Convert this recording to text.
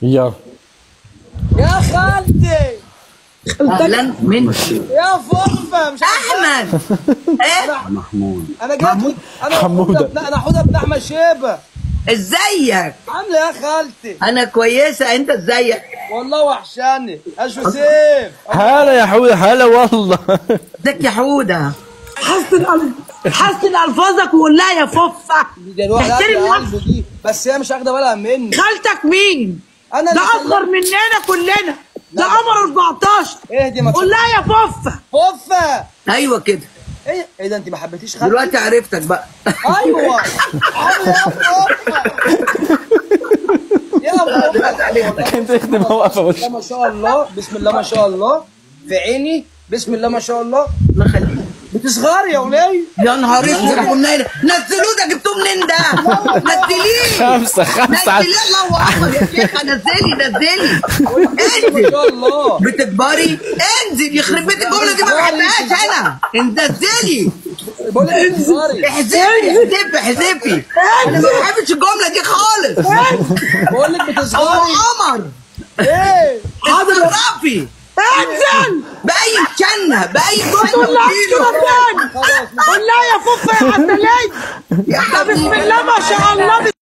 يلا يا خالتي اهلا من يا فوفا مش عارف احمد ايه محمود انا جيت انا حمودة. حودة بن- انا حوده بن احمد شيبه ازيك عامله يا خالتي انا كويسه انت ازيك والله وحشاني اشو سيف هلا يا حودة هلا والله ازيك يا حوده حسن أل- حسن الفاظك وقول لها يا فوفا دي الواحد تحترم قلبي نفسك قلبي دي بس هي مش واخده بالها مني خالتك مين؟ انا ده اللي اصغر مننا كلنا ده قمر 14 اهدي ما قول لها يا فوفا فوفا ايوه كده ايه ايه ده انت ما حبيتيش خالتي دلوقتي عرفتك بقى ايوه عامله يا فوفا يا فوفا انت اختي موقفه بس بسم الله ما شاء الله بسم الله ما شاء الله في عيني بسم الله ما شاء الله الله يخليك بتصغري يا وليه يا نهار اسود كنا هنا نزلوه ده جبتوه منين ده نزليه خمسة خمسة نزليه الله اكبر يا شيخه نزلي نزلي ما انزل شاء الله بتكبري انزل يخرب بيت الجمله دي ما بحبهاش انا نزلي بقول لك بتصغري احذفي احذفي احذفي انا ما بحبش الجمله دي خالص بقول لك هو بتصغري قمر ايه اتصرفي انزل باي شنه باي ما تقولهاش كده تاني خلاص قول لها يا فوفا يا عسلية يا بسم الله ما شاء الله